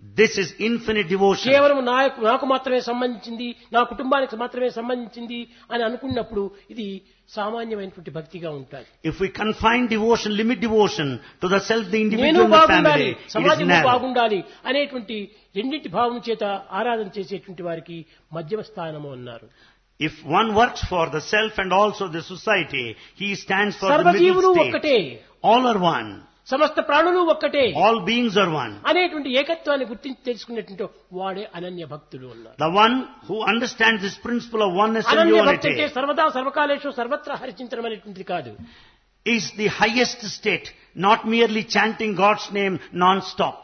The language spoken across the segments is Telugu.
This is infinite devotion. కేవలం నాకు నాకు మాత్రమే సంబంధించింది నా కుటుంబానికి మాత్రమే సంబంధించింది అని అనుకున్నప్పుడు ఇది సామాన్యమైనటువంటి భక్తిగా ఉంటుంది If we confine devotion, limit devotion to the self, the నేను individual, and the బాగుండాలి family, it is సమాజం narrow. బాగుండాలి అనేటువంటి రెండింటి భావం చేత ఆరాధన చేసేటువంటి వారికి మధ్యమ స్థానము అన్నారు If one works for the self and also the society, he stands for the సర్వజీవులు middle ఒక్కటే state. All are one. సమస్త ప్రాణులు ఒక్కటే All beings are one. అనేటువంటి ఏకత్వాన్ని గుర్తించి తెలుసుకునేటువంటి వాడే అనన్య భక్తుడు అన్నారు The one who understands this principle of oneness and Ananya భక్తి అంటే unity సర్వదా సర్వకాలేషు సర్వత్రా హరిచించడం అనేటువంటిది కాదు is the highest state, not merely chanting God's name non-stop.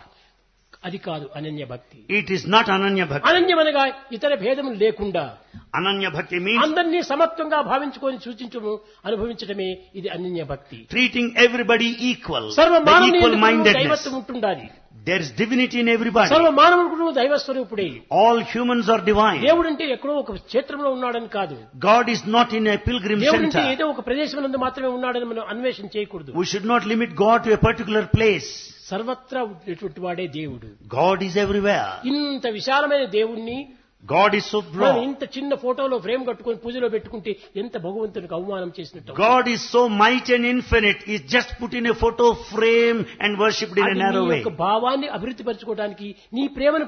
అది కాదు అనన్య భక్తి It is not Ananya Bhakti. అనన్యమనగా ఇతర భేదములు లేకుండా Ananya Bhakti means అందరినీ సమత్వంగా భావించుకొని సూచించము అనుభవించడమే ఇది అనన్య భక్తి treating everybody equal, సర్వ the మానవుని equal యందు mindedness. దైవత్వం ఉంటుండాలి There is divinity in everybody. సర్వ మానవుడు దైవ స్వరూపుడే All humans are divine. దేవుడంటే ఎక్కడో ఒక క్షేత్రంలో ఉన్నాడని కాదు God is not in a pilgrim దేవుడంటే center. ఏదో ఒక ప్రదేశం నందు మాత్రమే ఉన్నాడని మనం అన్వేషణ చేయకూడదు We should not limit God to a particular place. సర్వత్రా ఉండేటువంటి వాడే దేవుడు God is everywhere. ఇంత విశాలమైన దేవుణ్ణి God is so మనం broad. ఇంత చిన్న ఫోటోలో ఫ్రేమ్ కట్టుకొని పూజలో పెట్టుకుంటే ఎంత భగవంతునికి అవమానం చేసినట్టు God is so mighty and infinite. He's just put in a photo frame and worshipped in a అది నీ narrow way. యొక్క భావాన్ని అభివృద్ధి పరచుకోవడానికి నీ ప్రేమను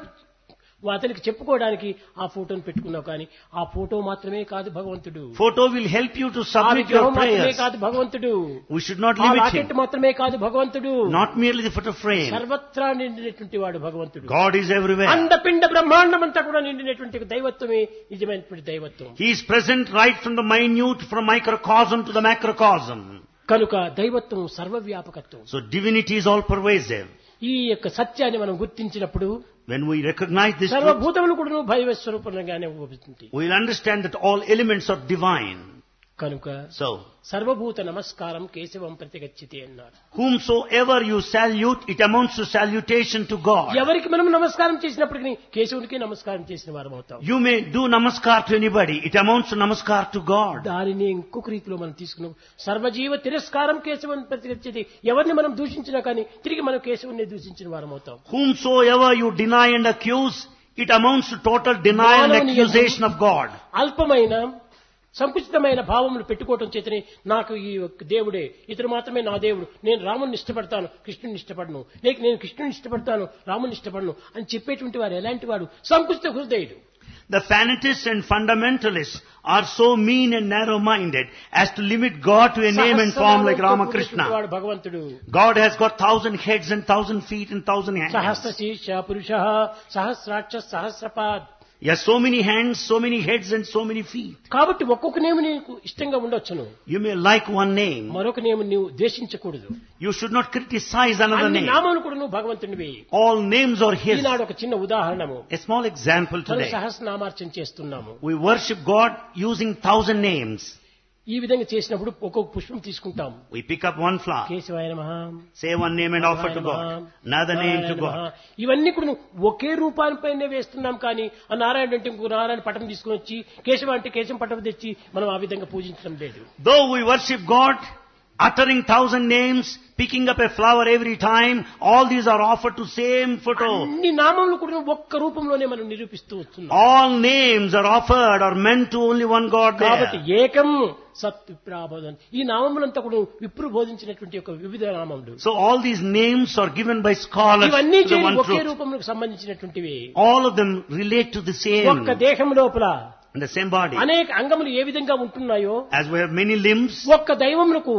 అతనికి చెప్పుకోవడానికి ఆ ఫోటోను పెట్టుకున్నావు కానీ ఆ ఫోటో మాత్రమే కాదు భగవంతుడు Photo will help you to ఆ submit విగ్రహం your మాత్రమే prayers. కాదు భగవంతుడు We should not ఆ limit రాకెట్ him. మాత్రమే కాదు భగవంతుడు Not merely the photo frame. సర్వత్రా నిండినటువంటి వాడు భగవంతుడు God is everywhere. అండపిండ బ్రహ్మాండం అంతా కూడా నిండినటువంటి దైవత్వమే నిజమైనటువంటి దైవత్వం He is present right from the minute, from microcosm to the macrocosm. కనుక దైవత్వం సర్వవ్యాపకత్వం So divinity is all pervasive. ఈ యొక్క సత్యాన్ని మనం గుర్తించినప్పుడు When we recognize this truth, సర్వభూతములు కూడా భైవ స్వరూపంగానే ఉపయోగిస్తుంది we'll understand that all elements are divine. కనుక So, సర్వభూత నమస్కారం కేశవం ప్రతిగచ్చితే అన్నారు whomsoever you salute, it amounts to salutation to God. ఎవరికి మనం నమస్కారం చేసినప్పటికీ కేశవునికి నమస్కారం చేసిన వారం అవుతాం You may do namaskar to anybody, it amounts to namaskar to God. దానిని ఇంకొక రీతిలో మనం తీసుకున్నాం సర్వజీవ తిరస్కారం కేశవం ప్రతిగచ్చేది ఎవరిని మనం దూషించినా కానీ తిరిగి మనం కేశవుని దూషించిన వారం అవుతాం Whomsoever you deny and accuse, it amounts to total denial and మానవుని accusation of God. అల్పమైన సంకుచితమైన భావములు పెట్టుకోవటం చేతనే నాకు ఈ యొక్క దేవుడే ఇతడు మాత్రమే నా దేవుడు నేను రాముని ఇష్టపడతాను కృష్ణుని ఇష్టపడను లేక నేను కృష్ణుని ఇష్టపడతాను రాముని ఇష్టపడను అని చెప్పేటువంటి వారు ఎలాంటి వాడు సంకుచిత హృదయుడు The fanatists and fundamentalists are so mean and narrow-minded as to limit God to a name and form like వాడు Ramakrishna. భగవంతుడు God has got thousand heads and thousand feet and thousand hands. సహస్ర శీర్ష పురుష సహస్రాక్ష సహస్రపాద్ He has so many hands, so many heads and so many feet. కాబట్టి ఒక్కొక్క నేము నీకు ఇష్టంగా ఉండొచ్చును You may like one name. మరొక నేము నీవు ద్వేషించకూడదు You should not criticize another అన్ని name. నామములు కూడా నువ్వు భగవంతునివి All names are His. ఈనాడు ఒక చిన్న ఉదాహరణము A small example మనం today. సహస్రనామార్చన చేస్తున్నాము We worship God using thousand names. ఈ విధంగా చేసినప్పుడు ఒక్కొక్క పుష్పం తీసుకుంటాం We pick up one flower, కేశవాయ నమః, say one name and offer to Narayana God. నమః, Another name to Narayana God. నమః. ఇవన్నీ కూడా నువ్వు ఒకే రూపానిపైనే వేస్తున్నాం కానీ ఆ నారాయణ అంటే ఇంకో నారాయణ పటం తీసుకుని వచ్చి కేశవ అంటే కేశం పటం తెచ్చి మనం ఆ విధంగా పూజించడం లేదు Though we worship God, uttering thousand names, picking up a flower every time, all these are offered to same photo. అన్ని నామములు కూడా నువ్వు ఒక్క రూపంలోనే మనం నిరూపిస్తూ వస్తున్నాం All names are offered or meant to only one God కాబట్టి there. ఏకం సత్ విప్రాబోధన్ ఈ నామములంతా కూడా విప్రు బోధించినటువంటి ఒక వివిధ నామములు So all these names are given by scholars ఇవన్నీ to the చేరి one ఒకే truth. రూపములకు సంబంధించినటువంటివి All of them relate to the same, ఒక్క దేహం లోపల in the same body. అనేక అంగములు ఏ విధంగా ఉంటున్నాయో As we have many limbs, ఒక్క దైవములకు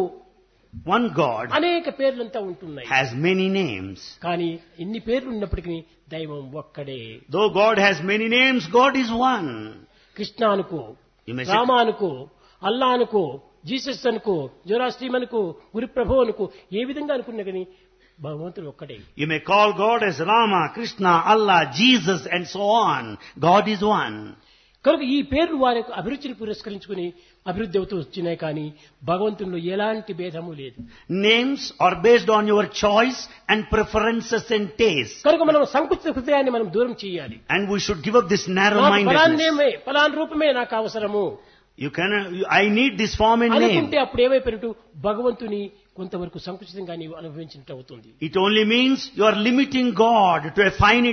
one God అనేక పేర్లంతా ఉంటున్నాయి has many names. కానీ ఇన్ని పేర్లు ఉన్నప్పటికీ దైవం ఒక్కడే Though God has many names, God is one. Krishna అనుకో You may say, రామ అనుకో అల్లా అనుకో జీసస్ అనుకో జోరాస్ట్రీమ్ అనుకో గురుప్రభు అనుకో ఏ విధంగా అనుకున్నా కానీ భగవంతుడు ఒక్కడే you may call God as Rama, Krishna, Allah, Jesus and so on. God is one. కనుక ఈ పేర్లు వారి యొక్క అభిరుచిని పురస్కరించుకుని అభివృద్ధి అవుతూ వచ్చినాయి కానీ భగవంతునిలో ఎలాంటి భేదము లేదు Names are based on your choice and preferences and taste. కనుక మనం సంకుచిత హృదయాన్ని మనం దూరం చేయాలి And we should give up this నాకు ఫలాన్ narrow-mindedness. నేమే ఫలాన్ రూపమే నాకు అవసరము You can, I need this form and name. అనుకుంటే అప్పుడు ఏమైపోయినట్టు భగవంతుని కొంతవరకు సంకుచితంగా నీవు అనుభవించినట్టు అవుతుంది It only means you are limiting God to a finite